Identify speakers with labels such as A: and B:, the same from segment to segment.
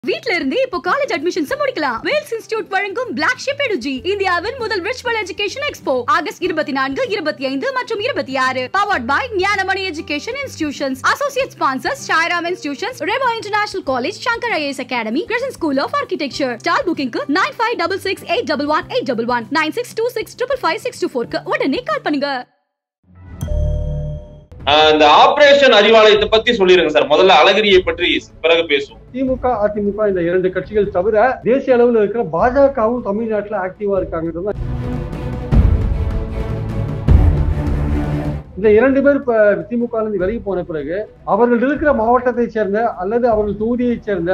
A: வீட்ல இருந்தே இப்போ காலேஜ் அட்மிஷன்ஸ் முடிக்கலாம் வேல்ஸ் இன்ஸ்டிடியூட் வழங்கும் பிளாக் ஷிப் எடுஜி இந்தியாவின் முதல் விர்ச்சுவல் எஜுகேஷன் எக்ஸ்போ ஆகஸ்ட் இருபத்தி நான்கு இருபத்தி ஐந்து மற்றும் இருபத்தி ஆறு powered by Gnanamani education institutions associate sponsors Sairam institutions Reba international college Shankar IAS academy Krishnan school of architecture star புக்கிங்க்கு nine five double six eight double one eight double one nine six two six triple five six two ஃபோர்க்கு உடனே call பண்ணுங்க
B: ஆஹ் இந்த operation அறிவாலயத்தை பத்தி சொல்லிருங்க sir முதல்ல அழகிரியை பற்றி பிறகு பேசுவோம்
C: திமுக அதிமுக இந்த இரண்டு கட்சிகள் தவிர தேசிய அளவில் இருக்கிற பாஜகவும் தமிழ்நாட்டில் ஆக்டிவா இருக்காங்கன்றது இந்த இரண்டு பேர் இப்ப திமுக இருந்து விலகி போன பிறகு அவர்கள் இருக்கிற மாவட்டத்தை சேர்ந்த அல்லது அவர்கள் தொகுதியை சேர்ந்த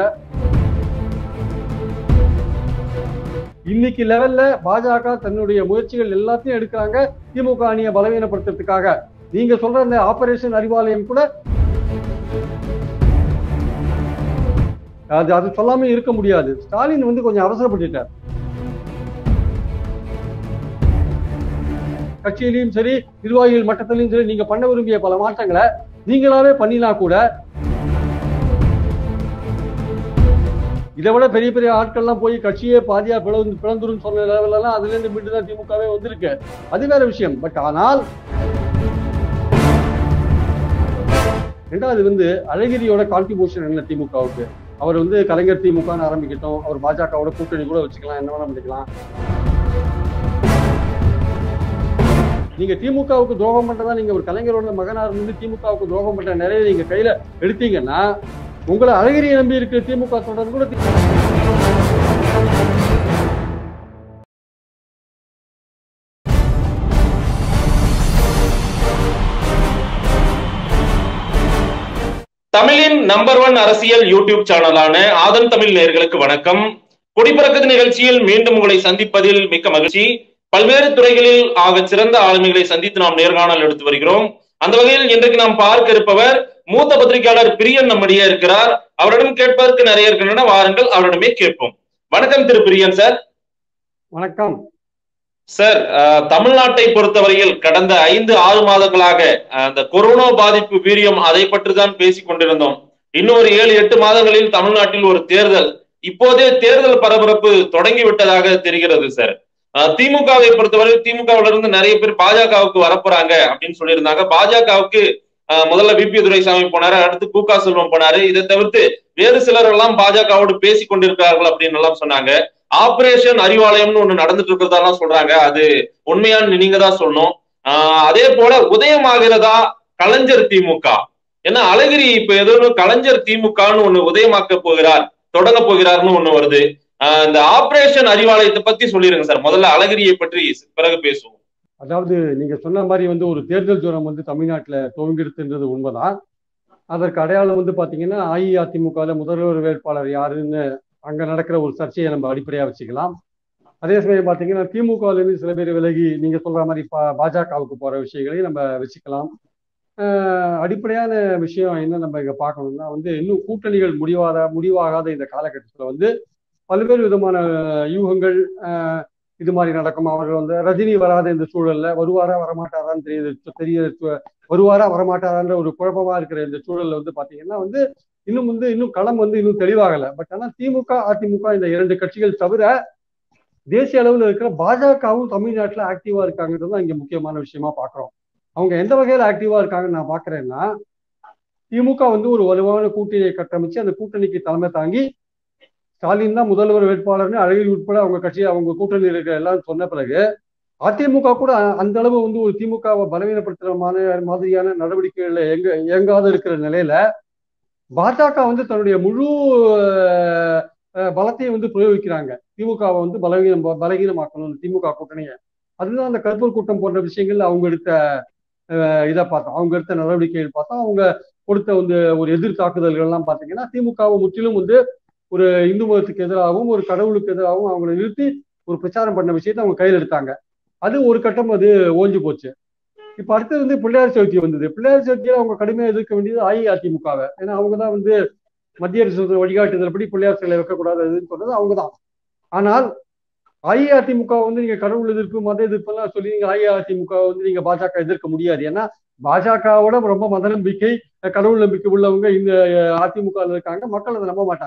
C: இன்னைக்கு லெவல்ல பாஜக தன்னுடைய முயற்சிகள் எல்லாத்தையும் எடுக்கிறாங்க திமுக அணியை பலவீனப்படுத்துறதுக்காக நீங்க சொல்ற அந்த ஆபரேஷன் அறிவாலயம் கூட அது அது சொல்லாம இருக்க முடியாது ஸ்டாலின் வந்து கொஞ்சம் அவசரப்பட்டுட்டார் கட்சியிலையும் சரி நிர்வாகிகள் மட்டத்திலையும் சரி நீங்க பண்ண விரும்பிய பல மாற்றங்களை நீங்களாவே பண்ணினா கூட இதை விட பெரிய பெரிய ஆட்கள்லாம் போய் கட்சியே பாதியா பிளந்து பிளந்துரும் சொன்ன லெவல்ல எல்லாம் அதுல இருந்து மீண்டும் தான் திமுகவே வந்திருக்கு அது வேற விஷயம் பட் ஆனால் ரெண்டாவது வந்து அழகிரியோட கான்ட்ரிபியூஷன் என்ன திமுகவுக்கு அவர் வந்து கலைஞர் திமுகன்னு ஆரம்பிக்கட்டும் அவர் பாஜகவோட கூட்டணி கூட வச்சுக்கலாம் என்ன வேணா பண்ணிக்கலாம் நீங்க திமுகவுக்கு துரோகம் பண்றதா நீங்க ஒரு கலைஞரோட மகனா இருந்து திமுகவுக்கு துரோகம் பண்ற நிறைய நீங்க கையில எடுத்தீங்கன்னா உங்களை அழகிரியை நம்பி இருக்கிற திமுக தொடர் கூட தி-
B: தமிழின் நம்பர் ஒன் அரசியல் யூடியூப் சேனலான ஆதன் தமிழ் நேயர்களுக்கு வணக்கம் குடிப்பறக்கது நிகழ்ச்சியில் மீண்டும் உங்களை சந்திப்பதில் மிக்க மகிழ்ச்சி பல்வேறு துறைகளில் ஆக சிறந்த ஆளுமைகளை சந்தித்து நாம் நேர்காணல் எடுத்து வருகிறோம் அந்த வகையில் இன்றைக்கு நாம் பார்க்க இருப்பவர் மூத்த பத்திரிகையாளர் பிரியன் நம்மிடையே இருக்கிறார் அவரிடம் கேட்பதற்கு நிறைய இருக்கின்றன வாருங்கள் அவரிடமே கேட்போம் வணக்கம் திரு பிரியன் சார்
C: வணக்கம்
B: சார் அஹ், தமிழ்நாட்டை பொறுத்தவரையில் கடந்த ஐந்து ஆறு மாதங்களாக அஹ், அந்த கொரோனா பாதிப்பு வீரியம் அதை பற்றி தான் பேசிக் கொண்டிருந்தோம் இன்னும் ஒரு ஏழு எட்டு மாதங்களில் தமிழ்நாட்டில் ஒரு தேர்தல் இப்போதே தேர்தல் பரபரப்பு தொடங்கி விட்டதாக தெரிகிறது சார் அஹ், திமுகவை பொறுத்தவரை திமுகவில இருந்து நிறைய பேர் பாஜகவுக்கு வரப்போறாங்க அப்படின்னு சொல்லியிருந்தாங்க பாஜகவுக்கு அஹ், முதல்ல விபி துரைசாமி போனாரு அடுத்து கு க செல்வம் போனாரு இதை தவிர்த்து வேறு சிலர் எல்லாம் பாஜகவோடு பேசிக் கொண்டிருக்கிறார்கள் அப்படின்னு எல்லாம் சொன்னாங்க ஆபரேஷன் அறிவாலயம்னு ஒண்ணு நடந்துட்டு இருக்கிறதெல்லாம் சொல்றாங்க அது உண்மையான்னு நீங்க தான் சொல்லணும் ஆஹ் அதே போல உதயமாகிறதா கலைஞர் திமுக ஏன்னா அழகிரி இப்ப ஏதோ ஒண்ணு கலைஞர் திமுகன்னு ஒண்ணு உதயமாக்க போகிறார் தொடங்க போகிறார்னு ஒண்ணு வருது ஆஹ் இந்த ஆபரேஷன் அறிவாலயத்தை பத்தி சொல்லிருங்க சார் முதல்ல அழகிரியை பற்றி பிறகு பேசுவோம்
C: அதாவது நீங்க சொன்ன மாதிரி வந்து ஒரு தேர்தல் ஜுரம் வந்து தமிழ்நாட்டுல துவங்கிடுதுன்றது உண்மைதான் அதற்கு அடையாளம் வந்து பாத்தீங்கன்னா அஇஅதிமுகல முதல்வர் வேட்பாளர் யாருன்னு அங்க நடக்கிற ஒரு சர்ச்சையை நம்ம அடிப்படையா வச்சுக்கலாம் அதே சமயம் பாத்தீங்கன்னா திமுகல இருந்து சில பேர் விலகி நீங்க சொல்ற மாதிரி பா- பாஜகவுக்கு போற விஷயங்களையும் நம்ம வச்சுக்கலாம் ஆஹ் அடிப்படையான விஷயம் என்ன நம்ம இங்க பார்க்கணும்னா வந்து இன்னும் கூட்டணிகள் முடிவாத முடிவாகாத இந்த காலகட்டத்துல வந்து பல்வேறு விதமான யூகங்கள் ஆஹ் இது மாதிரி நடக்கும் அவர்கள் வந்து ரஜினி வராத இந்த சூழல்ல வருவாரா வரமாட்டாரான்னு தெரியுது தெரிய வருவாரா வரமாட்டாரான்ற ஒரு குழப்பமா இருக்கிற இந்த சூழல்ல வந்து பாத்தீங்கன்னா வந்து இன்னும் வந்து இன்னும் களம் வந்து இன்னும் தெளிவாகல பட் ஆனா திமுக அதிமுக இந்த இரண்டு கட்சிகள் தவிர தேசிய அளவில் இருக்கிற பாஜகவும் தமிழ்நாட்டுல ஆக்டிவா இருக்காங்கன்றது தான் இங்க முக்கியமான விஷயமா பாக்குறோம் அவங்க எந்த வகையில ஆக்டிவா இருக்காங்கன்னு நான் பாக்குறேன்னா திமுக வந்து ஒரு வலுவான கூட்டணியை கட்டமைச்சு அந்த கூட்டணிக்கு தலைமை தாங்கி ஸ்டாலின் தான் முதல்வர் வேட்பாளர்னு அழகிரி உட்பட அவங்க கட்சி அவங்க கூட்டணியில் இருக்கிற எல்லாம் சொன்ன பிறகு அதிமுக கூட அந்த அளவு வந்து ஒரு திமுகவை பலவீனப்படுத்துற மாதிரி மாதிரியான நடவடிக்கைகள்ல எங்க இயங்காத இருக்கிற நிலையில பாஜக வந்து தன்னுடைய முழு அஹ், அஹ், பலத்தையும் வந்து பிரயோகிக்கிறாங்க திமுகவை வந்து பலவீனம் பலகீனமாக்கணும் திமுக கூட்டணியை அதுதான் அந்த கருப்பூர் கூட்டம் போன்ற விஷயங்கள்ல அவங்க எடுத்த அஹ், இதை பார்த்தோம் அவங்க எடுத்த நடவடிக்கைகள் பார்த்தோம் அவங்க கொடுத்த வந்து ஒரு எதிர் தாக்குதல்கள் எல்லாம் பார்த்தீங்கன்னா திமுகவை முற்றிலும் வந்து ஒரு இந்து மதத்துக்கு எதிராகவும் ஒரு கடவுளுக்கு எதிராகவும் அவங்களை நிறுத்தி ஒரு பிரச்சாரம் பண்ண விஷயத்தை அவங்க கையில் எடுத்தாங்க அது ஒரு கட்டம் அது ஓஞ்சு போச்சு இப்ப அடுத்தது வந்து பிள்ளையார் சதுர்த்தி வந்தது பிள்ளையார் சதுர்த்தியில அவங்க கடுமையாக எதிர்க்க வேண்டியது அஇஅதிமுகவை ஏன்னா அவங்க தான் வந்து மத்திய அரசு வழிகாட்டுதல்படி பிள்ளையார் சிலை வைக்கக்கூடாதுன்னு சொன்னது அவங்க தான் ஆனால் அஇஅதிமுக வந்து நீங்க கடவுள் எதிர்ப்பு மத எதிர்ப்பு எல்லாம் சொல்லி நீங்க அஇஅதிமுக வந்து நீங்க பாஜக எதிர்க்க முடியாது ஏன்னா பாஜகவோட ரொம்ப மத நம்பிக்கை கடவுள் நம்பிக்கை உள்ளவங்க இந்த அதிமுக இருக்காங்க மக்கள் அதை நம்ப மாட்டாங்க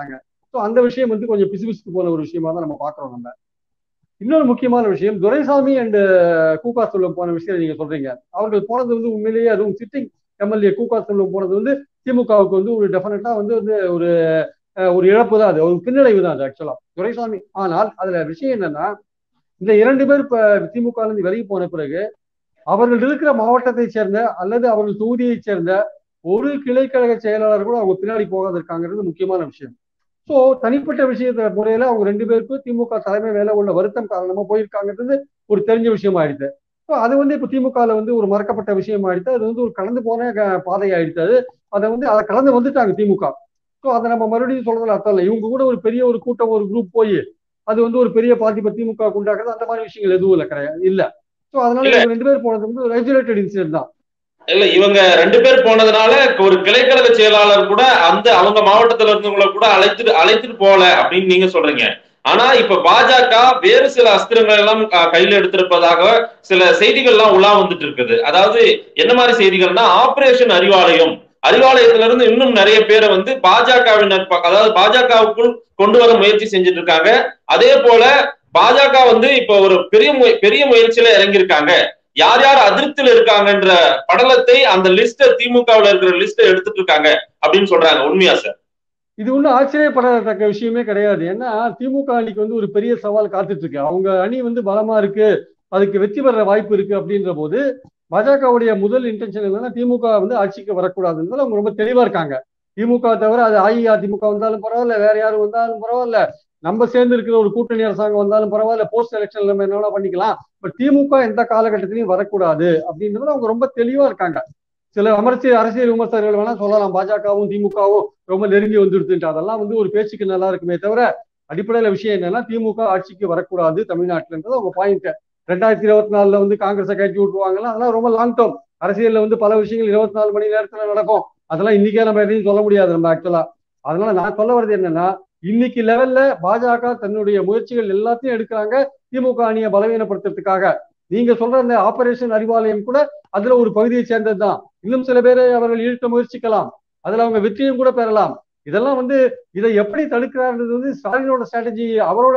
C: ஸோ அந்த விஷயம் வந்து கொஞ்சம் பிசுபிசுக்கு போன ஒரு விஷயமா தான் நம்ம பார்க்குறோம் நம்ம இன்னொரு முக்கியமான விஷயம் துரைசாமி அண்ட் கூகா செல்வம் போன விஷயம் நீங்க சொல்றீங்க அவர்கள் போனது வந்து உண்மையிலேயே அதுவும் சிட்டிங் எம்எல்ஏ கூகா செல்வம் போனது வந்து திமுகவுக்கு வந்து ஒரு டெஃபினட்டா வந்து வந்து ஒரு ஒரு இழப்பு தான் அது ஒரு பின்னடைவு தான் அது ஆக்சுவலா துரைசாமி ஆனால் அதுல விஷயம் என்னன்னா இந்த இரண்டு பேர் இப்ப திமுக இருந்து விலகி போன பிறகு அவர்கள் இருக்கிற மாவட்டத்தை சேர்ந்த அல்லது அவர்கள் தொகுதியை சேர்ந்த ஒரு கிளைக்கழக செயலாளர் கூட அவங்க பின்னாடி போகாது இருக்காங்கிறது முக்கியமான விஷயம் ஸோ தனிப்பட்ட விஷயத்த முறையில அவங்க ரெண்டு பேருக்கும் திமுக தலைமை மேல உள்ள வருத்தம் காரணமா போயிருக்காங்கிறது ஒரு தெரிஞ்ச விஷயம் ஆயிடுது ஸோ அது வந்து இப்போ திமுகவில் வந்து ஒரு மறக்கப்பட்ட விஷயம் ஆயிடுது அது வந்து ஒரு கடந்து போன பாதை ஆயிடுச்சு அது அதை வந்து அதை கடந்து வந்துட்டாங்க திமுக ஸோ அதை நம்ம மறுபடியும் சொல்றதுல அர்த்தம் இல்லை இவங்க கூட ஒரு பெரிய ஒரு கூட்டம் ஒரு குரூப் போய் அது வந்து ஒரு பெரிய பாதிப்பை திமுக உண்டாக்குறது அந்த மாதிரி விஷயங்கள் எதுவும் இல்லை கிடையாது இல்ல ஸோ அதனால இவங்க ரெண்டு பேர் போனது வந்து ஒரு ரெகுலேட்டட் இன்சிடென்ட் தான்
B: இல்ல இவங்க ரெண்டு பேர் போனதுனால ஒரு கிளைக்கழக செயலாளர் கூட அந்த அவங்க மாவட்டத்துல இருந்தவங்கள கூட அழைத்துட்டு அழைத்துட்டு போகல அப்படின்னு நீங்க சொல்றீங்க ஆனா இப்ப பாஜக வேறு சில அஸ்திரங்கள் எல்லாம் கையில எடுத்திருப்பதாக சில செய்திகள் எல்லாம் உலா வந்துட்டு இருக்குது அதாவது என்ன மாதிரி செய்திகள்னா ஆபரேஷன் அறிவாலயம் அறிவாலயத்துல இருந்து இன்னும் நிறைய பேரை வந்து பாஜகவினர் அதாவது பாஜகவுக்குள் கொண்டு வர முயற்சி செஞ்சுட்டு இருக்காங்க அதே போல பாஜக வந்து இப்ப ஒரு பெரிய பெரிய முயற்சியில இறங்கியிருக்காங்க யார் யார் அதிருப்தியில இருக்காங்கன்ற படலத்தை அந்த லிஸ்ட திமுகவுல இருக்கிற லிஸ்ட எடுத்துட்டு இருக்காங்க அப்படின்னு சொல்றாங்க உண்மையா சார்
C: இது ஒன்றும் ஆச்சரியப்படத்தக்க விஷயமே கிடையாது ஏன்னா திமுக அணிக்கு வந்து ஒரு பெரிய சவால் காத்துட்டு இருக்கு அவங்க அணி வந்து பலமா இருக்கு அதுக்கு வெற்றி பெற வாய்ப்பு இருக்கு அப்படின்ற போது பாஜகவுடைய முதல் இன்டென்ஷன் என்னன்னா திமுக வந்து ஆட்சிக்கு வரக்கூடாதுன்றதுல அவங்க ரொம்ப தெளிவா இருக்காங்க திமுக தவிர அது அஇஅதிமுக வந்தாலும் பரவாயில்ல வேற யாரும் வந்தாலும் பரவாயில்ல நம்ம சேர்ந்து இருக்கிற ஒரு கூட்டணி அரசாங்கம் வந்தாலும் பரவாயில்ல போஸ்ட் எலெக்ஷன் நம்ம என்ன பண்ணிக்கலாம் பட் திமுக எந்த காலகட்டத்திலையும் வரக்கூடாது அப்படின்றதுல அவங்க ரொம்ப தெளிவா இருக்காங்க சில அமர்ச்சி அரசியல் விமர்சகர்கள் வேணா சொல்லலாம் பாஜகவும் திமுகவும் ரொம்ப நெருங்கி வந்துடுதுன்ட்டு அதெல்லாம் வந்து ஒரு பேச்சுக்கு நல்லா இருக்குமே தவிர அடிப்படையில விஷயம் என்னன்னா திமுக ஆட்சிக்கு வரக்கூடாது தமிழ்நாட்டுலன்றது அவங்க பாயிண்ட் ரெண்டாயிரத்தி இருபத்தி நாலுல வந்து காங்கிரஸை கட்டி விட்டுருவாங்கல்ல அதெல்லாம் ரொம்ப லாங் டேர்ம் அரசியல்ல வந்து பல விஷயங்கள் இருபத்தி நாலு மணி நேரத்துல நடக்கும் அதெல்லாம் இன்னைக்கே நம்ம எதையும் சொல்ல முடியாது நம்ம ஆக்சுவலா அதனால நான் சொல்ல வர்றது என்னன்னா இன்னைக்கு லெவல்ல பாஜக தன்னுடைய முயற்சிகள் எல்லாத்தையும் எடுக்கிறாங்க திமுக அணியை பலவீனப்படுத்துறதுக்காக நீங்க சொல்ற அந்த ஆபரேஷன் அறிவாலயம் கூட அதுல ஒரு பகுதியை சேர்ந்ததுதான் இன்னும் சில பேரை அவர்கள் ஈழ்த்த முயற்சிக்கலாம் அதுல அவங்க வெற்றியும் கூட பெறலாம் இதெல்லாம் வந்து இதை எப்படி தடுக்கிறாருன்றது வந்து ஸ்டாலினோட ஸ்ட்ராட்டஜி அவரோட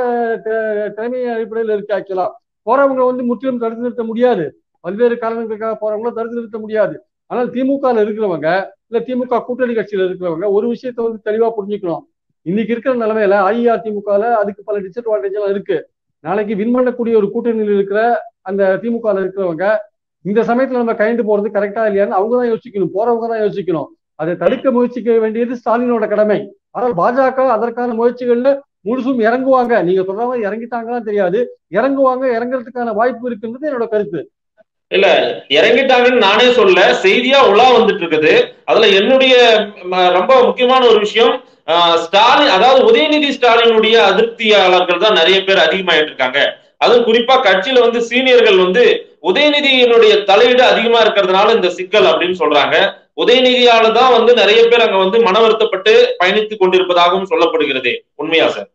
C: திறமை அடிப்படையில் இருக்கு ஆக்சுவலா போறவங்க வந்து முற்றிலும் தடுத்து நிறுத்த முடியாது பல்வேறு காரணங்களுக்காக போறவங்கள தடுத்து நிறுத்த முடியாது ஆனால் திமுகல இருக்கிறவங்க இல்ல திமுக கூட்டணி கட்சியில இருக்கிறவங்க ஒரு விஷயத்த வந்து தெளிவா புரிஞ்சுக்கணும் இன்னைக்கு இருக்கிற நிலைமையில அஇஅதிமுகல அதுக்கு பல டிஸ்அட்வான்டேஜ் எல்லாம் இருக்கு நாளைக்கு வின் பண்ணக்கூடிய ஒரு கூட்டணியில் இருக்கிற அந்த திமுகல இருக்கிறவங்க இந்த சமயத்துல நம்ம கைண்டு போறது கரெக்டா இல்லையான்னு அவங்க தான் யோசிக்கணும் போறவங்க தான் யோசிக்கணும் அதை தடுக்க முயற்சிக்க வேண்டியது ஸ்டாலினோட கடமை ஆனால் பாஜக அதற்கான முயற்சிகள்ல முழுசும் இறங்குவாங்க நீங்க சொல்ற மாதிரி இறங்கிட்டாங்கன்னு தெரியாது இறங்குவாங்க இறங்குறதுக்கான வாய்ப்பு இருக்குன்றது என்னோட கருத்து
B: இல்ல இறங்கிட்டாங்கன்னு நானே சொல்ல செய்தியா உலா வந்துட்டு இருக்குது அதுல என்னுடைய ரொம்ப முக்கியமான ஒரு விஷயம் ஸ்டாலின் அதாவது உதயநிதி ஸ்டாலினுடைய அதிருப்தியாளர்கள் தான் நிறைய பேர் அதிகமாயிட்டு இருக்காங்க அதுவும் குறிப்பா கட்சியில வந்து சீனியர்கள் வந்து உதயநிதியினுடைய தலையீடு அதிகமா இருக்கிறதுனால இந்த சிக்கல் அப்படின்னு சொல்றாங்க உதயநிதியால தான் வந்து நிறைய பேர் அங்க வந்து மன வருத்தப்பட்டு பயணித்துக் கொண்டிருப்பதாகவும் சொல்லப்படுகிறது உண்மையா சார்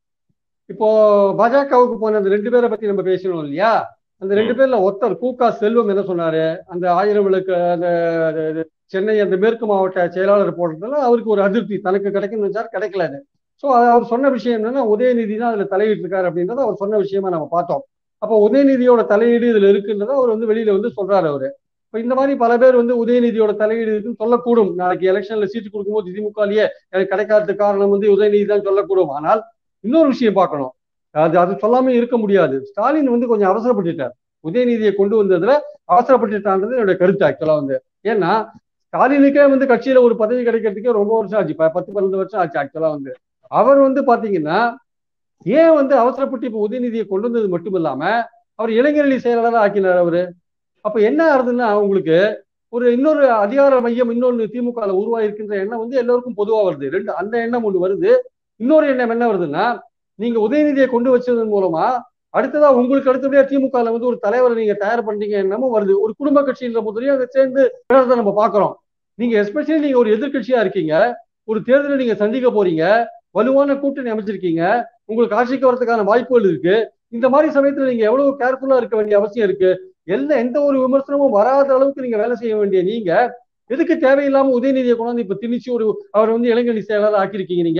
C: இப்போ பாஜகவுக்கு போன அந்த ரெண்டு பேரை பத்தி நம்ம பேசணும் இல்லையா அந்த ரெண்டு பேர்ல ஒருத்தர் கூக்கா செல்வம் என்ன சொன்னாரு அந்த ஆயிரம் விளக்கு அந்த சென்னை அந்த மேற்கு மாவட்ட செயலாளர் போடுறதுல அவருக்கு ஒரு அதிருப்தி தனக்கு கிடைக்கும்னு வச்சார் கிடைக்கல அது ஸோ அவர் சொன்ன விஷயம் என்னன்னா உதயநிதி தான் அதுல தலையிட்டு இருக்காரு அப்படின்றத அவர் சொன்ன விஷயமா நம்ம பார்த்தோம் அப்போ உதயநிதியோட தலையீடு இதுல இருக்குன்றத அவர் வந்து வெளியில வந்து சொல்றாரு அவரு இப்போ இந்த மாதிரி பல பேர் வந்து உதயநிதியோட தலையீடு இருக்குன்னு சொல்லக்கூடும் நாளைக்கு எலெக்ஷன்ல சீட்டு கொடுக்கும்போது திமுகலயே எனக்கு கிடைக்காதது காரணம் வந்து உதயநிதி தான் சொல்லக்கூடும் ஆனால் இன்னொரு விஷயம் பார்க்கணும் அது அது சொல்லாம இருக்க முடியாது ஸ்டாலின் வந்து கொஞ்சம் அவசரப்பட்டுட்டார் உதயநிதியை கொண்டு வந்ததுல அவசரப்பட்டுட்டான்றது என்னோட கருத்து ஆக்சுவலா வந்து ஏன்னா ஸ்டாலினுக்கே வந்து கட்சியில ஒரு பதவி கிடைக்கிறதுக்கே ரொம்ப வருஷம் ஆச்சு பத்து பன்னெண்டு வருஷம் ஆச்சு ஆக்சுவலா வந்து அவர் வந்து பாத்தீங்கன்னா ஏன் வந்து அவசரப்பட்டு இப்ப உதயநிதியை கொண்டு வந்தது மட்டும் இல்லாம அவர் இளைஞரணி செயலாளராக ஆக்கினார் அவரு அப்ப என்ன ஆகுதுன்னா உங்களுக்கு ஒரு இன்னொரு அதிகார மையம் இன்னொன்று திமுக உருவாயிருக்கின்ற எண்ணம் வந்து எல்லோருக்கும் பொதுவா வருது ரெண்டு அந்த எண்ணம் ஒன்று வருது இன்னொரு எண்ணம் என்ன வருதுன்னா நீங்க உதயநிதியை கொண்டு வச்சதன் மூலமா அடுத்ததா உங்களுக்கு அடுத்தபடியா திமுக வந்து ஒரு தலைவரை நீங்க தயார் பண்றீங்க என்னமோ வருது ஒரு குடும்ப கட்சின்ற முதலையும் அதை சேர்ந்து நம்ம பாக்குறோம் நீங்க எஸ்பெஷலி நீங்க ஒரு எதிர்கட்சியா இருக்கீங்க ஒரு தேர்தலை நீங்க சந்திக்க போறீங்க வலுவான கூட்டணி அமைச்சிருக்கீங்க உங்களுக்கு ஆட்சிக்கு வரதுக்கான வாய்ப்புகள் இருக்கு இந்த மாதிரி சமயத்துல நீங்க எவ்வளவு கேர்ஃபுல்லா இருக்க வேண்டிய அவசியம் இருக்கு எந்த எந்த ஒரு விமர்சனமும் வராத அளவுக்கு நீங்க வேலை செய்ய வேண்டிய நீங்க எதுக்கு தேவையில்லாம உதயநிதியை கொண்டாந்து இப்ப திணிச்சு ஒரு அவர் வந்து இளைஞரணி செயலாளர் ஆக்கியிருக்கீங்க நீங்க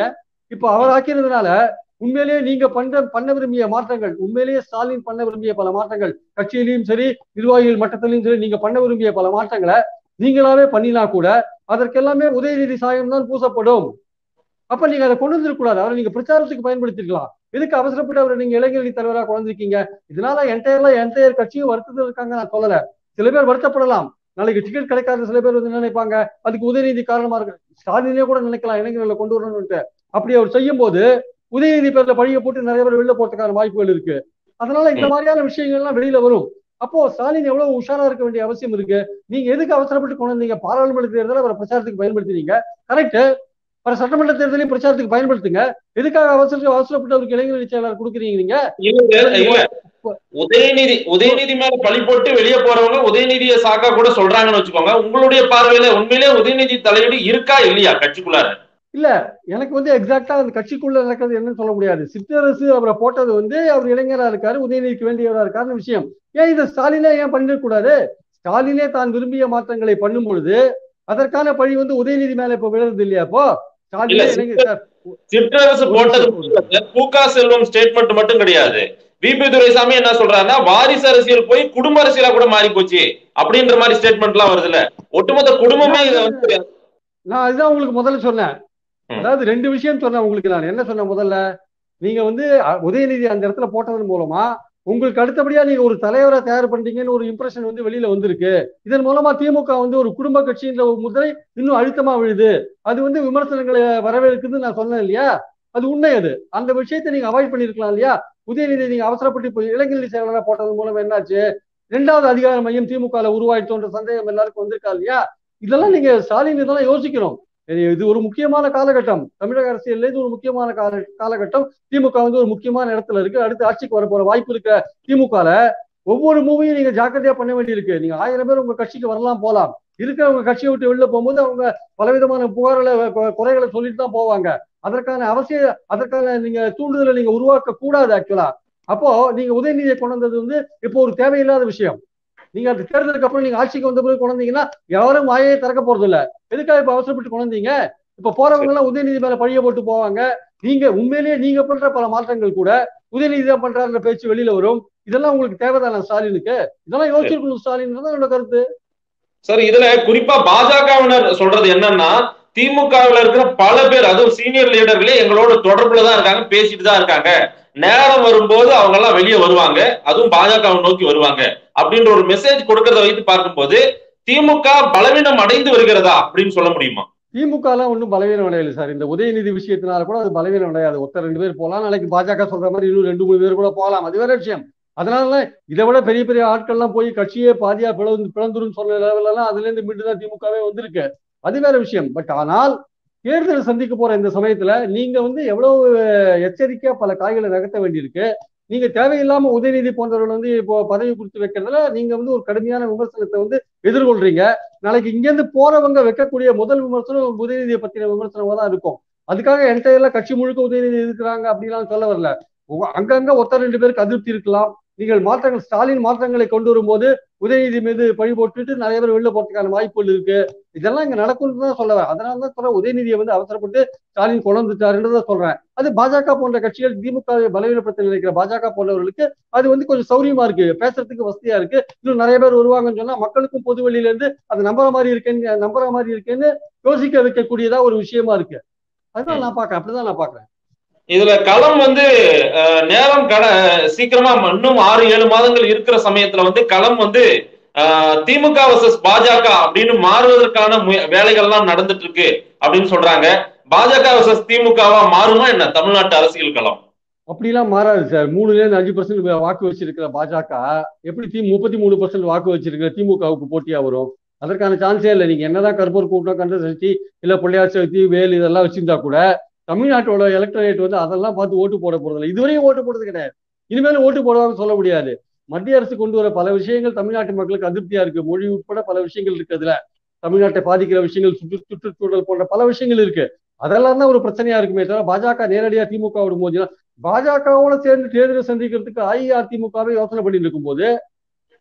C: இப்ப அவர் ஆக்கினதுனால உண்மையிலேயே நீங்க பண்ற பண்ண விரும்பிய மாற்றங்கள் உண்மையிலேயே ஸ்டாலின் பண்ண விரும்பிய பல மாற்றங்கள் கட்சியிலையும் சரி நிர்வாகிகள் மட்டத்திலையும் சரி நீங்க பண்ண விரும்பிய பல மாற்றங்களை நீங்களாவே பண்ணினா கூட அதற்கெல்லாமே உதயநிதி சாயம் தான் பூசப்படும் அப்ப நீங்க அதை கொண்டு வந்துருக்கூடாது அவரை நீங்க பிரச்சாரத்துக்கு பயன்படுத்திருக்கலாம் எதுக்கு அவசரப்பட்டு அவரை நீங்க இளைஞரணி தலைவராக கொண்டு வந்திருக்கீங்க இதனால என்டையர்ல என்டையர் கட்சியும் வருத்தத்தில் இருக்காங்க நான் சொல்லல சில பேர் வருத்தப்படலாம் நாளைக்கு டிக்கெட் கிடைக்காத சில பேர் வந்து நினைப்பாங்க அதுக்கு உதயநிதி காரணமா இருக்கு ஸ்டாலினே கூட நினைக்கலாம் இளைஞர்களை கொண்டு வரணும்னு அப்படி அவர் செய்யும் போது உதயநிதி பேர்ல பழிய போட்டு நிறைய பேர் வெளில போறதுக்கான வாய்ப்புகள் இருக்கு அதனால இந்த மாதிரியான விஷயங்கள்லாம் வெளியில வரும் அப்போ ஸ்டாலின் எவ்வளவு உஷாரா இருக்க வேண்டிய அவசியம் இருக்கு நீங்க எதுக்கு அவசரப்பட்டு கொண்டு வந்தீங்க பாராளுமன்ற தேர்தலை அவரை பிரச்சாரத்துக்கு பயன்படுத்தினீங்க கரெக்ட் வர சட்டமன்ற தேர்தலையும் பிரச்சாரத்துக்கு பயன்படுத்துங்க எதுக்காக அவசர அவசரப்பட்டு அவருக்கு இளைஞரணி செயலாளர் கொடுக்குறீங்க நீங்க
B: இல்ல இல்ல உதயநிதி உதயநிதி மேல பழி போட்டு வெளியே போறவங்க உதயநிதியை சாக்கா கூட சொல்றாங்கன்னு வச்சுக்கோங்க உங்களுடைய பார்வையில உண்மையிலே உதயநிதி தலையீடு இருக்கா இல்லையா கட்சிக்குள்ளார
C: இல்ல எனக்கு வந்து எக்ஸாக்டா அந்த கட்சிக்குள்ள நடக்கிறது என்னன்னு சொல்ல முடியாது சிற்றரசு அவரை போட்டது வந்து அவர் இளைஞரா இருக்காரு உதயநிதிக்கு வேண்டியவரா இருக்காருன்னு விஷயம் ஏன் இதை ஸ்டாலினே ஏன் பண்ணிடக்கூடாது ஸ்டாலினே தான் விரும்பிய மாற்றங்களை பண்ணும் பொழுது அதற்கான பழி வந்து உதயநிதி மேல இப்ப விழுறது இல்லையா அப்போ ஸ்டாலினே இளைஞர்
B: சிற்றரசு போட்டது பூகா செல்வம் ஸ்டேட்மெண்ட் மட்டும் கிடையாது பிபி துரைசாமி என்ன சொல்றாருன்னா வாரிசு அரசியல் போய் குடும்ப அரசியலா கூட மாறி போச்சு அப்படின்ற மாதிரி ஸ்டேட்மெண்ட் எல்லாம் வருதுல்ல ஒட்டுமொத்த குடும்பமே இதை வந்து
C: நான் அதுதான் உங்களுக்கு முதல்ல சொன்னேன் அதாவது ரெண்டு விஷயம் சொன்னேன் உங்களுக்கு நான் என்ன சொன்னேன் முதல்ல நீங்க வந்து உதயநிதி அந்த இடத்துல போட்டதன் மூலமா உங்களுக்கு அடுத்தபடியா நீங்க ஒரு தலைவரை தயார் பண்றீங்கன்னு ஒரு இம்ப்ரெஷன் வந்து வெளியில வந்திருக்கு இதன் மூலமா திமுக வந்து ஒரு குடும்ப கட்சின்ற ஒரு முதிரை இன்னும் அழுத்தமா விழுது அது வந்து விமர்சனங்களை வரவேற்குதுன்னு நான் சொன்னேன் இல்லையா அது உண்மை அது அந்த விஷயத்தை நீங்க அவாய்ட் பண்ணிருக்கலாம் இல்லையா உதயநிதி நீங்க அவசரப்பட்டு இப்போ இளைஞரணி செயலாளராக போட்டதன் மூலம் என்னாச்சு ரெண்டாவது அதிகார மையம் திமுக உருவாயிட்டோன்ற சந்தேகம் எல்லாருக்கும் வந்திருக்கா இல்லையா இதெல்லாம் நீங்க ஸ்டாலின் இதெல்லாம் யோசிக்கணும் இது ஒரு முக்கியமான காலகட்டம் தமிழக அரசியல்ல இது ஒரு முக்கியமான கால காலகட்டம் திமுக வந்து ஒரு முக்கியமான இடத்துல இருக்கு அடுத்து ஆட்சிக்கு வர போற வாய்ப்பு இருக்க திமுகல ஒவ்வொரு மூவியும் நீங்க ஜாக்கிரதையா பண்ண வேண்டியிருக்கு நீங்க ஆயிரம் பேர் உங்க கட்சிக்கு வரலாம் போலாம் இருக்கிறவங்க கட்சியை விட்டு வெளில போகும்போது அவங்க பலவிதமான புகார்களை குறைகளை சொல்லிட்டு தான் போவாங்க அதற்கான அவசிய அதற்கான நீங்க தூண்டுதலை நீங்க உருவாக்க கூடாது ஆக்சுவலா அப்போ நீங்க உதயநிதியை கொண்டு வந்தது வந்து இப்போ ஒரு தேவையில்லாத விஷயம் நீங்க அந்த தேர்தலுக்கு அப்புறம் நீங்க ஆட்சிக்கு வந்த பிறகு கொண்டீங்கன்னா யாரும் வாயை திறக்க போறது இல்ல எதுக்காக இப்ப அவசரப்பட்டு கொண்டீங்க இப்ப போறவங்க எல்லாம் உதயநிதி மேல பழிய போட்டு போவாங்க நீங்க உண்மையிலேயே நீங்க பண்ற பல மாற்றங்கள் கூட உதயநிதி தான் பண்றாருன்ற பேச்சு வெளியில வரும் இதெல்லாம் உங்களுக்கு தேவைதான ஸ்டாலினுக்கு இதெல்லாம் யோசிச்சிருக்கணும் ஸ்டாலின் தான் என்னோட கருத்து
B: சார் இதுல குறிப்பா பாஜகவினர் சொல்றது என்னன்னா திமுகவில் இருக்கிற பல பேர் அதுவும் சீனியர் லீடர்களே எங்களோட தொடர்புல தான் இருக்காங்க பேசிட்டு தான் இருக்காங்க நேரம் வரும்போது அவங்க எல்லாம் வெளியே வருவாங்க அதுவும் பாஜகவை நோக்கி வருவாங்க அப்படின்ற ஒரு மெசேஜ் கொடுக்கறத வைத்து பார்க்கும்போது திமுக பலவீனம் அடைந்து வருகிறதா அப்படின்னு சொல்ல முடியுமா
C: திமுக எல்லாம் ஒன்றும் பலவீனம் அடையல சார் இந்த உதயநிதி விஷயத்தினால கூட அது பலவீனம் அடையாது ஒருத்தர் ரெண்டு பேர் போகலாம் நாளைக்கு பாஜக சொல்ற மாதிரி இன்னும் ரெண்டு மூணு பேர் கூட போகலாம் அது வேற விஷயம் அதனால இதை விட பெரிய பெரிய ஆட்கள்லாம் போய் கட்சியே பாதியா பிளந்து பிளந்துரும் சொன்ன லெவல் எல்லாம் அதுல இருந்து மீண்டும் தான் திமுகவே வந்திருக்கு அது வேற விஷயம் பட் ஆனால் தேர்தல் சந்திக்க போற இந்த சமயத்துல நீங்க வந்து எவ்வளவு எச்சரிக்கையா பல காய்களை நகர்த்த வேண்டியிருக்கு நீங்க தேவையில்லாம உதயநிதி போன்றவர்கள் வந்து இப்போ பதவி கொடுத்து வைக்கிறதுல நீங்க வந்து ஒரு கடுமையான விமர்சனத்தை வந்து எதிர்கொள்றீங்க நாளைக்கு இங்கேருந்து போறவங்க வைக்கக்கூடிய முதல் விமர்சனம் உதயநிதியை பத்தின விமர்சனமா தான் இருக்கும் அதுக்காக என்டையர்ல கட்சி முழுக்க உதயநிதி இருக்கிறாங்க அப்படிலாம் சொல்ல வரல அங்கங்க ஒருத்தர் ரெண்டு பேருக்கு அதிருப்தி இருக்கலாம் நீங்கள் மாற்றங்கள் ஸ்டாலின் மாற்றங்களை கொண்டு வரும்போது உதயநிதி மீது பழி போட்டுட்டு நிறைய பேர் வெளில போறதுக்கான வாய்ப்புகள் இருக்கு இதெல்லாம் இங்க நடக்கும்னு தான் சொல்ல அதனால தான் சொல்றேன் உதயநிதியை வந்து அவசரப்பட்டு ஸ்டாலின் கொண்டு வந்துட்டாருன்றதை சொல்றேன் அது பாஜக போன்ற கட்சிகள் திமுக பலவீனப்படுத்த நினைக்கிற பாஜக போன்றவர்களுக்கு அது வந்து கொஞ்சம் சௌரியமா இருக்கு பேசுறதுக்கு வசதியா இருக்கு இன்னும் நிறைய பேர் வருவாங்கன்னு சொன்னா மக்களுக்கும் பொது வெளியில இருந்து அது நம்புற மாதிரி இருக்கேன்னு நம்புற மாதிரி இருக்கேன்னு யோசிக்க வைக்கக்கூடியதா ஒரு விஷயமா இருக்கு அதுதான் நான் பாக்குறேன் அப்படிதான் நான் பாக்குறேன்
B: இதுல களம் வந்து நேரம் கட சீக்கிரமா இன்னும் ஆறு ஏழு மாதங்கள் இருக்கிற சமயத்துல வந்து களம் வந்து திமுக வர்சஸ் பாஜக அப்படின்னு மாறுவதற்கான வேலைகள்லாம் நடந்துட்டு இருக்கு அப்படின்னு சொல்றாங்க பாஜக வர்சஸ் திமுகவா மாறுமா என்ன தமிழ்நாட்டு அரசியல் களம்
C: அப்படிலாம் மாறாது சார் மூணுல இருந்து அஞ்சு பர்சன்ட் வாக்கு வச்சிருக்கிற பாஜக எப்படி தி முப்பத்தி மூணு பர்சன்ட் வாக்கு வச்சிருக்கிற திமுகவுக்கு போட்டியா வரும் அதற்கான சான்ஸே இல்லை நீங்க என்னதான் கருப்பூர் கூட்டம் கண்டு சக்தி இல்ல பிள்ளையார் சக்தி வேல் இதெல்லாம் வச்சிருந்தா கூட தமிழ்நாட்டோட எலக்ட்ரேட் வந்து அதெல்லாம் பார்த்து ஓட்டு போட போறதில்ல இதுவரையும் ஓட்டு போடுறது கிடையாது இனிமேல் ஓட்டு போடுவாங்க சொல்ல முடியாது மத்திய அரசு கொண்டு வர பல விஷயங்கள் தமிழ்நாட்டு மக்களுக்கு அதிருப்தியா இருக்கு மொழி உட்பட பல விஷயங்கள் இருக்கு அதுல தமிழ்நாட்டை பாதிக்கிற விஷயங்கள் சுற்று சுற்றுச்சூழல் போன்ற பல விஷயங்கள் இருக்கு அதெல்லாம் தான் ஒரு பிரச்சனையா இருக்குமே தவிர பாஜக நேரடியா திமுகவோட மோதினா பாஜகவோட சேர்ந்து தேர்தலை சந்திக்கிறதுக்கு அஇஅதிமுகவே யோசனை பண்ணிட்டு இருக்கும் போது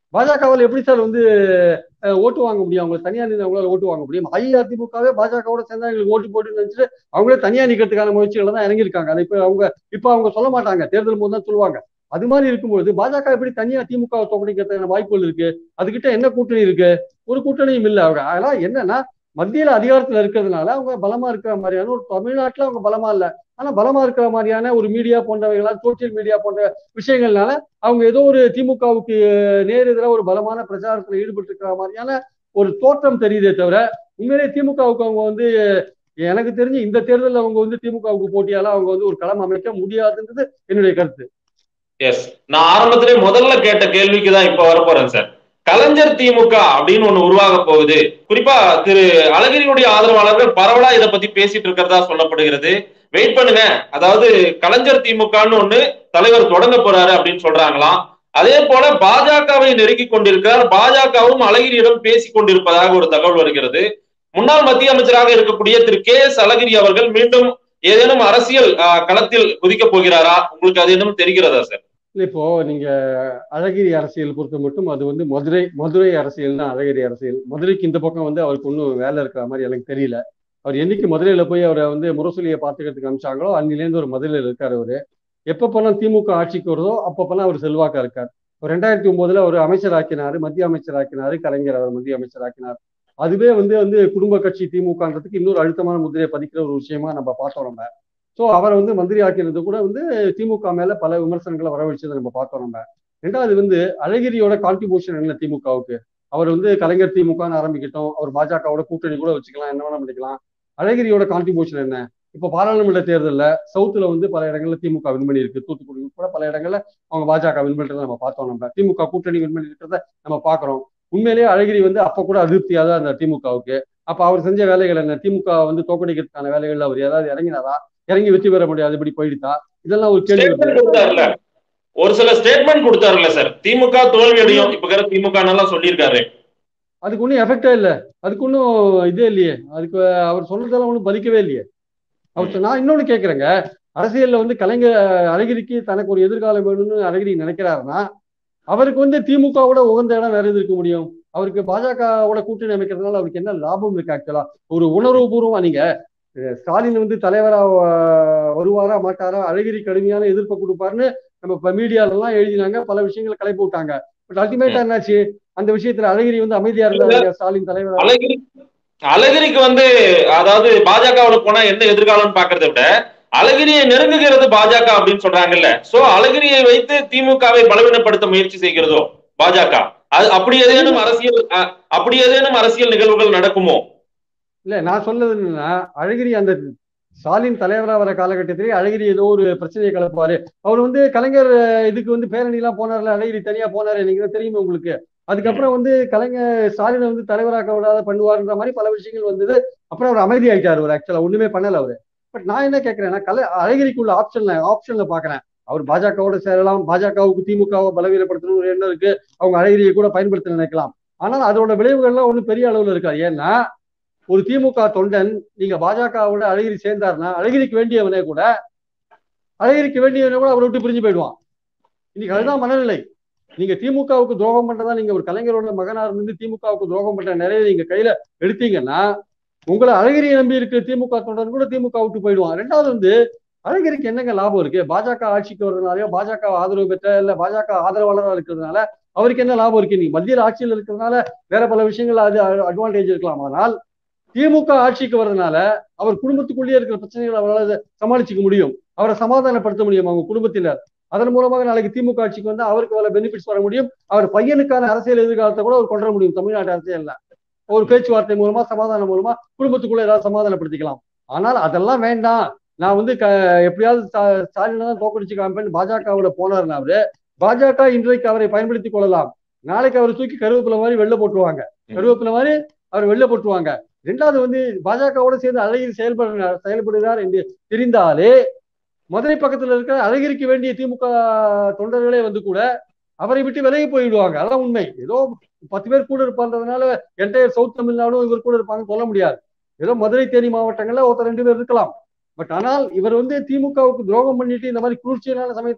C: பாஜகவில் எப்படி சார் வந்து அஹ், ஓட்டு வாங்க முடியும் அவங்க தனியா நின்று அவங்களால ஓட்டு வாங்க முடியும் அஇஅதிமுகவே பாஜகவோட சேர்ந்தா எங்களுக்கு ஓட்டு போட்டு நினைச்சிட்டு அவங்களே தனியா நிக்கிறதுக்கான முயற்சிகள் தான் இறங்கியிருக்காங்க அதை இப்ப அவங்க இப்ப அவங்க சொல்ல மாட்டாங்க தேர்தல் போது தான் சொல்லுவாங்க அது மாதிரி இருக்கும்போது பாஜக எப்படி தனியா திமுக தோக்கடிக்கிறதுக்கான வாய்ப்புகள் இருக்கு அதுகிட்ட என்ன கூட்டணி இருக்கு ஒரு கூட்டணியும் இல்லை அவங்க அதெல்லாம் என்னன்னா மத்தியில அதிகாரத்துல இருக்கிறதுனால அவங்க பலமா இருக்கிற மாதிரியான ஒரு தமிழ்நாட்டுல அவங்க பலமா இல்ல ஆனா பலமா இருக்கிற மாதிரியான ஒரு மீடியா போன்றவைகளால் சோசியல் மீடியா போன்ற விஷயங்கள்னால அவங்க ஏதோ ஒரு திமுகவுக்கு நேர் எதிராக ஒரு பலமான பிரச்சாரத்துல ஈடுபட்டு இருக்கிற மாதிரியான ஒரு தோற்றம் தெரியுதே தவிர உண்மையிலே திமுகவுக்கு அவங்க வந்து எனக்கு தெரிஞ்சு இந்த தேர்தலில் அவங்க வந்து திமுகவுக்கு போட்டியால அவங்க வந்து ஒரு களம் அமைக்க முடியாதுன்றது என்னுடைய கருத்து
B: எஸ் நான் ஆரம்பத்திலே முதல்ல கேட்ட கேள்விக்கு தான் இப்ப வர போறேன் சார் கலைஞர் திமுக அப்படின்னு ஒண்ணு உருவாக போகுது குறிப்பா திரு அழகிரியுடைய ஆதரவாளர்கள் பரவலா இதை பத்தி பேசிட்டு இருக்கிறதா சொல்லப்படுகிறது வெயிட் பண்ணுங்க அதாவது கலைஞர் திமுகன்னு ஒண்ணு தலைவர் தொடங்க போறாரு அப்படின்னு சொல்றாங்களாம் அதே போல பாஜகவை நெருக்கி கொண்டிருக்கிறார் பாஜகவும் அழகிரியிடம் பேசிக் கொண்டிருப்பதாக ஒரு தகவல் வருகிறது முன்னாள் மத்திய அமைச்சராக இருக்கக்கூடிய திரு கே எஸ் அழகிரி அவர்கள் மீண்டும் ஏதேனும் அரசியல் ஆஹ், களத்தில் குதிக்க போகிறாரா உங்களுக்கு அது இன்னும் தெரிகிறதா சார்
C: இல்ல இப்போ நீங்க அழகிரி அரசியல் பொறுத்த மட்டும் அது வந்து மதுரை மதுரை அரசியல் தான் அழகிரி அரசியல் மதுரைக்கு இந்த பக்கம் வந்து அவருக்கு ஒன்றும் வேலை இருக்கிற மாதிரி எனக்கு தெரியல அவர் என்னைக்கு மதுரையில போய் அவரை வந்து முரசொலியை பார்த்துக்கிறதுக்கு அனுப்பிச்சாங்களோ அன்னிலேருந்து ஒரு மதுரையில் இருக்காரு அவரு எப்பப்பெல்லாம் திமுக ஆட்சிக்கு வருதோ அப்பப்பெல்லாம் அவர் செல்வாக்கா இருக்கார் ஒரு ரெண்டாயிரத்தி ஒன்பதுல அவர் அமைச்சராக்கினாரு மத்திய அமைச்சராக்கினாரு கலைஞர் அவர் மத்திய அமைச்சராக்கினார் அதுவே வந்து வந்து குடும்ப கட்சி திமுகன்றதுக்கு இன்னொரு அழுத்தமான முதிரையை பதிக்கிற ஒரு விஷயமா நம்ம பார்த்தோம் நம்ம ஸோ அவரை வந்து மந்திரி ஆக்கினது கூட வந்து திமுக மேல பல விமர்சனங்களை வரவழைச்சதை நம்ம பார்த்தோம் நம்ம ரெண்டாவது வந்து அழகிரியோட கான்ட்ரிபியூஷன் என்ன திமுகவுக்கு அவர் வந்து கலைஞர் திமுகன்னு ஆரம்பிக்கட்டும் அவர் பாஜகவோட கூட்டணி கூட வச்சுக்கலாம் என்ன வேணா பண்ணிக்கலாம் அழகிரியோட கான்ட்ரிபியூஷன் என்ன இப்போ பாராளுமன்ற தேர்தலில் சவுத்துல வந்து பல இடங்கள்ல திமுக வின் பண்ணியிருக்கு தூத்துக்குடி கூட பல இடங்கள்ல அவங்க பாஜக வின் பண்றதை நம்ம பார்த்தோம் நம்ம திமுக கூட்டணி வின் பண்ணிருக்கிறத நம்ம பார்க்குறோம் உண்மையிலேயே அழகிரி வந்து அப்ப கூட அதிருப்தியா தான் அந்த திமுகவுக்கு அப்ப அவர் செஞ்ச வேலைகள் என்ன திமுக வந்து தோக்கடிக்கிறதுக்கான வேலைகள்ல அவர் ஏதாவது இறங்கினாரா இறங்கி வெற்றி பெற முடியாது இப்படி போயிடுதா இதெல்லாம் ஒரு கேள்வி வருது.
B: Statement கொடுத்தாருல ஒரு சில ஸ்டேட்மெண்ட் கொடுத்தாருல்ல சார் திமுக தோல்வி அடையும் இப்ப இருக்கிற திமுக நல்லா சொல்லியிருக்காரு
C: அதுக்கு ஒன்றும் எஃபெக்டே இல்லை அதுக்கு ஒன்றும் இதே இல்லையே அதுக்கு அவர் சொல்றதெல்லாம் ஒன்றும் பலிக்கவே இல்லையே அவர் சொ- நான் இன்னொன்னு கேட்குறேங்க அரசியல்ல வந்து கலைஞர் அழகிரிக்கு தனக்கு ஒரு எதிர்காலம் வேணும்னு அழகிரி நினைக்கிறாருன்னா அவருக்கு வந்து திமுகவோட உகந்த இடம் வேற எது இருக்க முடியும் அவருக்கு பாஜகவோட கூட்டணி அமைக்கிறதுனால அவருக்கு என்ன லாபம் இருக்கு ஆக்சுவலா ஒரு உணர்வுபூர்வமா நீங்க அஹ், ஸ்டாலின் வந்து தலைவரா அஹ், வருவாரா மாட்டாரா அழகிரி கடுமையான எதிர்ப்பை கொடுப்பாருன்னு நம்ம இப்ப மீடியால எல்லாம் எழுதினாங்க பல விஷயங்களை கலைப்பு விட்டாங்க பட் அல்டிமேட்டா என்னாச்சு அந்த விஷயத்துல அழகிரி வந்து அமைதியா இருந்தாரு ஸ்டாலின் தலைவர்
B: அழகிரி அழகிரிக்கு வந்து அதாவது பாஜகவுல போனா என்ன எதிர்காலம்னு பாக்குறதை விட அழகிரியை நெருங்குகிறது பாஜக அப்படின்னு சொல்றாங்கல்ல சோ அழகிரியை வைத்து திமுகவை பலவீனப்படுத்த முயற்சி செய்கிறதோ பாஜக அது அப்படி ஏதேனும் அரசியல் அஹ், அப்படி ஏதேனும் அரசியல் நிகழ்வுகள் நடக்குமோ
C: இல்ல நான் சொல்றது என்னன்னா அழகிரி அந்த ஸ்டாலின் தலைவரா வர காலகட்டத்திலே அழகிரி ஏதோ ஒரு பிரச்சனையை கலப்பாரு அவர் வந்து கலைஞர் அஹ், இதுக்கு வந்து பேரணி எல்லாம் போனார்ல அழகிரி தனியா போனாரு நீங்க தெரியுமா உங்களுக்கு அதுக்கப்புறம் வந்து கலைஞர் ஸ்டாலினை வந்து தலைவராக்க விடாத பண்ணுவாருன்ற மாதிரி பல விஷயங்கள் வந்தது அப்புறம் அவர் அமைதி ஆயிட்டார் அவர் ஆக்சுவலா ஒண்ணுமே பண்ணல அவரு பட் நான் என்ன கேட்கிறேன்னா கலை அழகிரிக்குள்ள ஆப்ஷன்ல ஆப்ஷன்ல பாக்குறேன் அவர் பாஜகவோட சேரலாம் பாஜகவுக்கு திமுகவை பலவீனப்படுத்தணும் ஒரு எண்ணம் இருக்கு அவங்க அழகிரியை கூட பயன்படுத்த நினைக்கலாம் ஆனால் அதோட விளைவுகள்லாம் ஒன்றும் பெரிய அளவுல இருக்காது ஏன்னா ஒரு திமுக தொண்டன் நீங்க பாஜகவோட அழகிரி சேர்ந்தாருன்னா அழகிரிக்கு வேண்டியவனே கூட அழகிரிக்கு வேண்டியவனே கூட அவரை விட்டு பிரிஞ்சு போயிடுவான் இன்னைக்கு அதுதான் மனநிலை நீங்க திமுகவுக்கு துரோகம் பண்றதா நீங்க ஒரு கலைஞரோட மகனா இருந்து திமுகவுக்கு துரோகம் பண்ற நிறைய நீங்க கையில எடுத்தீங்கன்னா உங்களை அழகிரியை நம்பி இருக்க திமுக தொண்டன் கூட திமுக விட்டு போயிடுவான் ரெண்டாவது வந்து அழகிரிக்கு என்னங்க லாபம் இருக்கு பாஜக ஆட்சிக்கு வர்றதுனாலயோ பாஜக ஆதரவு பெற்ற இல்ல பாஜக ஆதரவாளராக இருக்கிறதுனால அவருக்கு என்ன லாபம் இருக்கு நீ மத்தியில் ஆட்சியில் இருக்கிறதுனால வேற பல விஷயங்கள் அது அட்வான்டேஜ் இருக்கலாம் ஆனால் திமுக ஆட்சிக்கு வர்றதுனால அவர் குடும்பத்துக்குள்ளேயே இருக்கிற பிரச்சனைகளை அவரால் சமாளிச்சுக்க முடியும் அவரை சமாதானப்படுத்த முடியும் அவங்க குடும்பத்தினர் அதன் மூலமாக நாளைக்கு திமுக ஆட்சிக்கு வந்து அவருக்கு பல பெனிஃபிட்ஸ் வர முடியும் அவர் பையனுக்கான அரசியல் எதிர்காலத்தை கூட அவர் கொண்டு வர முடியும் தமிழ்நாட்டு அரசியல்ல ஒரு பேச்சுவார்த்தை மூலமா சமாதானம் மூலமா குடும்பத்துக்குள்ள ஏதாவது சமாதானப்படுத்திக்கலாம் ஆனால் அதெல்லாம் வேண்டாம் நான் வந்து க எப்படியாவது ஸ்டாலினை தான் தோக்கடிச்சு காமிப்பேன் பாஜகவோட போனார்னா அவரு பாஜக இன்றைக்கு அவரை பயன்படுத்திக் கொள்ளலாம் நாளைக்கு அவர் தூக்கி கருவேப்பிலை மாதிரி வெளில போட்டுருவாங்க கருவேப்பிலை மாதிரி அவர் வெளில போட்டுருவாங்க ரெண்டாவது வந்து பாஜகவோட சேர்ந்து அழகிரி செயல்பட செயல்படுகிறார் என்று தெரிந்தாலே மதுரை பக்கத்துல இருக்கிற அழகிரிக்கு வேண்டிய திமுக தொண்டர்களே வந்து கூட அவரை விட்டு விலகி போயிடுவாங்க அதான் உண்மை ஏதோ பத்து பேர் கூட இருப்பான்றதுனால என்டையர் சவுத் தமிழ்நாடும் இவர் கூட இருப்பாங்கன்னு சொல்ல முடியாது ஏதோ மதுரை தேனி மாவட்டங்கள்ல ஒருத்தர் ரெண்டு பேர் இருக்கலாம் பட் ஆனால் இவர் வந்து திமுகவுக்கு துரோகம் பண்ணிட்டு இந்த மாதிரி குளிர்ச்சியான சமயத்துல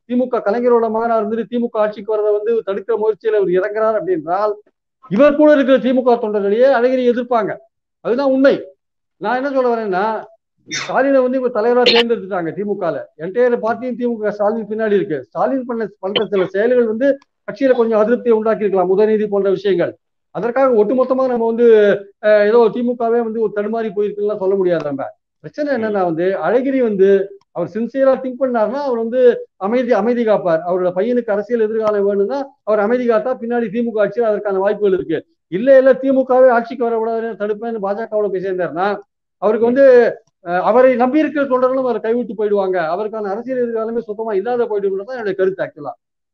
C: திமுக கலைஞரோட மகனா இருந்துட்டு திமுக ஆட்சிக்கு வரதை வந்து தடுக்கிற முயற்சியில அவர் இறங்குறார் அப்படின்றால் இவர் கூட இருக்கிற திமுக தொண்டர்களையே அழகிரி எதிர்ப்பாங்க அதுதான் உண்மை நான் என்ன சொல்ல வரேன்னா ஸ்டாலினை வந்து இப்ப தலைவரா தேர்ந்தெடுத்துட்டாங்க திமுகல என்டையர் பார்ட்டியும் திமுக ஸ்டாலின் பின்னாடி இருக்கு ஸ்டாலின் பண்ண பண்ற சில செயல்கள் வந்து கட்சியில கொஞ்சம் அதிருப்தியை உண்டாக்கி இருக்கலாம் உதயநிதி போன்ற விஷயங்கள் அதற்காக ஒட்டுமொத்தமா நம்ம வந்து அஹ், ஏதோ திமுகவே வந்து ஒரு தடுமாறி போயிருக்குன்னு சொல்ல முடியாது நம்ம பிரச்சனை என்னன்னா வந்து அழகிரி வந்து அவர் சின்சியரா திங்க் பண்ணாருன்னா அவர் வந்து அமைதி அமைதி காப்பார் அவரோட பையனுக்கு அரசியல் எதிர்காலம் வேணும்னா அவர் அமைதி காத்தா பின்னாடி திமுக ஆட்சியில் அதற்கான வாய்ப்புகள் இருக்கு இல்ல இல்ல திமுகவே ஆட்சிக்கு வரக்கூடாதுன்னு தடுப்பேன்னு பாஜகவோட போய் சேர்ந்தாருன்னா அவருக்கு வந்து அஹ், அவரை நம்பி இருக்கிற தொண்டர்களும் அவரை கைவிட்டு போயிடுவாங்க அவருக்கான அரசியல் எதிர்காலமே சுத்தமா இல்லாத போயிடுங்கிறது தான் என்னுடைய கருத்து ஆக்சுவலா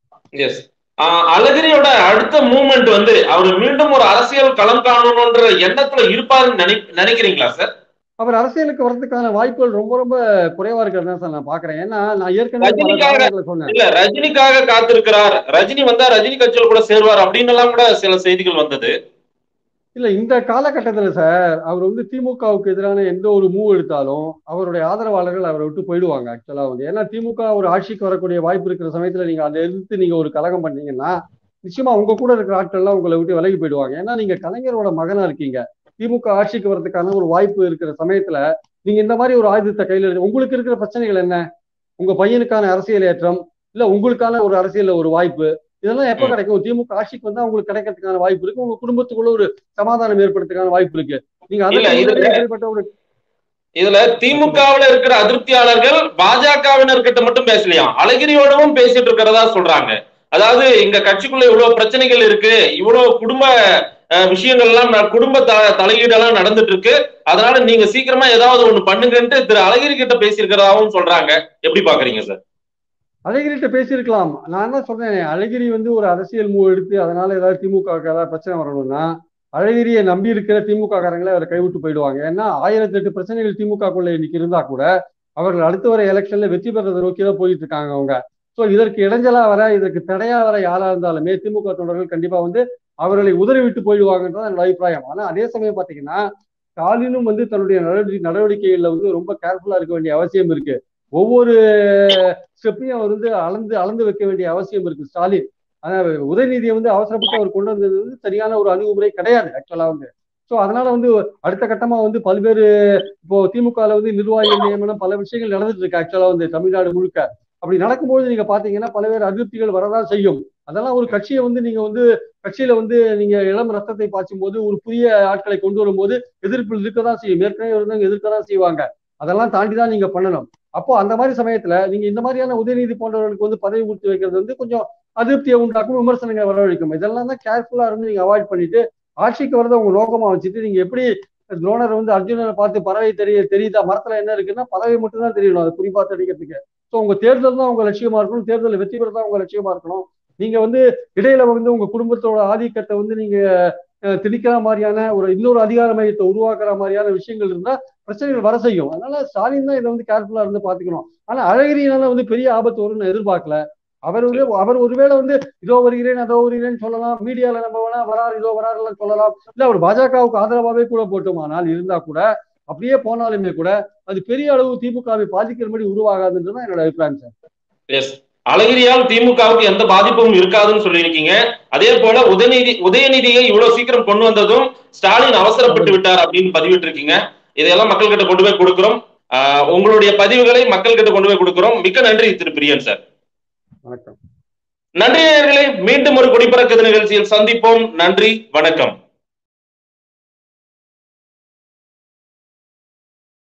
B: எஸ் அழகிரியோட அடுத்த மூவ்மெண்ட் வந்து அவர் மீண்டும் ஒரு அரசியல் களம் காணணும்ன்ற எண்ணத்துல இருப்பாருன்னு நினை நினைக்கிறீங்களா சார்
C: அவர் அரசியலுக்கு வர்றதுக்கான வாய்ப்புகள் ரொம்ப ரொம்ப குறைவா இருக்கிறதா சார் நான் பாக்குறேன் ஏன்னா நான் ஏற்கனவே பல
B: ரஜினிக்காக-
C: காரணங்களை சொன்னேன்
B: இல்ல ரஜினிக்காக காத்திருக்கிறார் ரஜினி வந்தா ரஜினி கட்சியில் கூட சேருவார் அப்படின்னு எல்லாம் கூட சில செய்திகள் வந்தது
C: இல்ல இந்த காலகட்டத்துல சார் அவர் வந்து திமுகவுக்கு எதிரான எந்த ஒரு மூவ் எடுத்தாலும் அவருடைய ஆதரவாளர்கள் அவரை விட்டு போயிடுவாங்க ஆக்சுவலா வந்து ஏன்னா திமுக ஒரு ஆட்சிக்கு வரக்கூடிய வாய்ப்பு இருக்கிற சமயத்துல நீங்க அதை எதிர்த்து நீங்க ஒரு கலகம் பண்ணீங்கன்னா நிச்சயமா உங்க கூட இருக்கிற ஆட்கள்லாம் உங்களை விட்டு விலகி போயிடுவாங்க ஏன்னா நீங்க கலைஞரோட மகனா இருக்கீங்க திமுக ஆட்சிக்கு வர்றதுக்கான ஒரு வாய்ப்பு இருக்கிற சமயத்துல நீங்க இந்த மாதிரி ஒரு ஆயுதத்தை கையில எடுத்து உங்களுக்கு இருக்கிற பிரச்சனைகள் என்ன உங்க பையனுக்கான அரசியல் ஏற்றம் இல்ல உங்களுக்கான ஒரு அரசியல்ல ஒரு வாய்ப்பு இதெல்லாம் எப்ப
B: ம்.
C: கிடைக்கும் திமுக ஆட்சிக்கு வந்தா உங்களுக்கு கிடைக்கிறதுக்கான வாய்ப்பு இருக்கு உங்க குடும்பத்துக்குள்ள ஒரு சமாதானம் ஏற்படுறதுக்கான வாய்ப்பு இருக்கு நீங்க
B: இல்ல,
C: அதற்கு
B: இதுல-
C: முன்னாடி இப்படிப்பட்ட ஒரு
B: இதுல திமுகவுல இருக்கிற அதிருப்தியாளர்கள் பாஜகவினர்கிட்ட மட்டும் பேசலையாம் அழகிரியோடவும் பேசிட்டு இருக்கிறதா சொல்றாங்க அதாவது எங்க கட்சிக்குள்ள இவ்வளவு பிரச்சனைகள் இருக்கு இவ்வளவு குடும்ப அஹ், விஷயங்கள் எல்லாம் ந- குடும்ப த- தலையீடெல்லாம் நடந்துட்டு இருக்கு அதனால நீங்க சீக்கிரமா ஏதாவது ஒண்ணு பண்ணுங்கன்ட்டு திரு அழகிரி கிட்ட பேசியிருக்கிறதாவும் சொல்றாங்க எப்படி பாக்குறீங்க சார்
C: அழகிரிட்ட பேசியிருக்கலாம் நான் என்ன சொல்றேன் அழகிரி வந்து ஒரு அரசியல் மூவ் எடுத்து அதனால ஏதாவது திமுக க்கு ஏதாவது பிரச்சனை வரணும்னா அழகிரியை நம்பி இருக்கிற திமுக காரங்களே அவரை கைவிட்டு போயிடுவாங்க ஏன்னா ஆயிரத்தி எட்டு பிரச்சனைகள் திமுகக்குள்ள இன்னைக்கு இருந்தா கூட அவர்கள் அடுத்து வர எலெக்ஷன்ல வெற்றி பெறதை நோக்கி தான் போயிட்டு இருக்காங்க அவங்க சோ இதற்கு இடைஞ்சலா வர இதற்கு தடையா வர யாரா இருந்தாலுமே திமுக தொண்டர்கள் கண்டிப்பா வந்து அவர்களை உதறி விட்டு போயிடுவாங்கன்றது என்னோட அபிப்பிராயம் ஆனா அதே சமயம் பாத்தீங்கன்னா ஸ்டாலினும் வந்து தன்னுடைய நடவடிக்கை நடவடிக்கைகள்ல வந்து ரொம்ப கேர்ஃபுல்லா இருக்க வேண்டிய அவசியம் இருக்கு ஒவ்வொரு ஸ்டெப்பையும் அவர் வந்து அளந்து அளந்து வைக்க வேண்டிய அவசியம் இருக்கு ஸ்டாலின் ஆனா உதயநிதியை வந்து அவசரப்பட்டு அவர் கொண்டு வந்தது வந்து சரியான ஒரு அணுகுமுறை கிடையாது ஆக்சுவலா வந்து ஸோ அதனால வந்து அடுத்த கட்டமா வந்து பல்வேறு இப்போ திமுகல வந்து நிர்வாகி நியமனம் பல விஷயங்கள் நடந்துட்டு இருக்கு ஆக்சுவலா வந்து தமிழ்நாடு முழுக்க அப்படி நடக்கும்போது நீங்க பாத்தீங்கன்னா பல்வேறு அதிருப்திகள் வரதான் செய்யும் அதெல்லாம் ஒரு கட்சியை வந்து நீங்க வந்து கட்சியில வந்து நீங்க இளம் ரத்தத்தை பாய்ச்சும் போது ஒரு புதிய ஆட்களை கொண்டு வரும்போது எதிர்ப்பு இருக்கதான் செய்யும் ஏற்கனவே இருந்தவங்க எதிர்க்கதான் செய்வாங்க அதெல்லாம் தாண்டி தான் நீங்க பண்ணணும் அப்போ அந்த மாதிரி சமயத்துல நீங்க இந்த மாதிரியான உதயநிதி போன்றவர்களுக்கு வந்து பதவி கொடுத்து வைக்கிறது வந்து கொஞ்சம் அதிருப்தியை உண்டாக்கும் விமர்சனங்களை வரவழைக்கும் இதெல்லாம் தான் கேர்ஃபுல்லா இருந்து நீங்க அவாய்ட் பண்ணிட்டு ஆட்சிக்கு வரதை உங்க நோக்கமா வச்சுட்டு நீங்க எப்படி துரோணர் வந்து அர்ஜுனனை பார்த்து பறவை தெரிய தெரியுதா மரத்துல என்ன இருக்குன்னா பறவை மட்டும் தான் தெரியணும் அதை குறிப்பாத்து அடிக்கிறதுக்கு ஸோ உங்க தேர்தல் தான் உங்க லட்சியமா இருக்கணும் தேர்தலில் வெற்றி பெற தான் உங்க லட்சியமா இருக்கணும் நீங்க வந்து இடையில வந்து உங்க குடும்பத்தோட ஆதிக்கத்தை வந்து நீங்க அஹ், திணிக்கிற மாதிரியான ஒரு இன்னொரு அதிகார மையத்தை உருவாக்குற மாதிரியான விஷயங்கள் இருந்தா பிரச்சனைகள் வர செய்யும் அதனால ஸ்டாலின் தான் இதை வந்து கேர்ஃபுல்லா இருந்து பாத்துக்கணும் ஆனா அழகிரினால வந்து பெரிய ஆபத்து வரும்னு நான் எதிர்பார்க்கல அவர் வந்து அவர் ஒருவேளை வந்து இதோ வருகிறேன் அதோ வருகிறேன்னு சொல்லலாம் மீடியால நம்ம வேணா வரார் இதோ வராருலாம் சொல்லலாம் இல்ல அவர் பாஜகவுக்கு ஆதரவாவே கூட போட்டுமானால் இருந்தா கூட அப்படியே போனாலுமே கூட அது பெரிய அளவு திமுகவை பாதிக்கிற மாதிரி உருவாகாதுன்றது தான் என்னோட அபிப்பிராயம் சார்
B: எஸ் அழகிரியால் திமுகவுக்கு எந்த பாதிப்பும் இருக்காதுன்னு சொல்லியிருக்கீங்க அதே போல உதயநிதி உதயநிதியை இவ்வளவு சீக்கிரம் கொண்டு வந்ததும் ஸ்டாலின் அவசரப்பட்டு விட்டார் அப்படின்னு பதிவிட்டு இருக்கீங்க இதையெல்லாம் மக்கள் கிட்ட கொண்டு போய் கொடுக்கிறோம் ஆஹ் உங்களுடைய பதிவுகளை மக்கள் கிட்ட கொண்டு போய் கொடுக்கிறோம் மிக்க நன்றி திரு பிரியன் சார்
C: வணக்கம்
B: நன்றி நேயர்களே மீண்டும் ஒரு குடிப்பறக்குது நிகழ்ச்சியில் சந்திப்போம் நன்றி வணக்கம்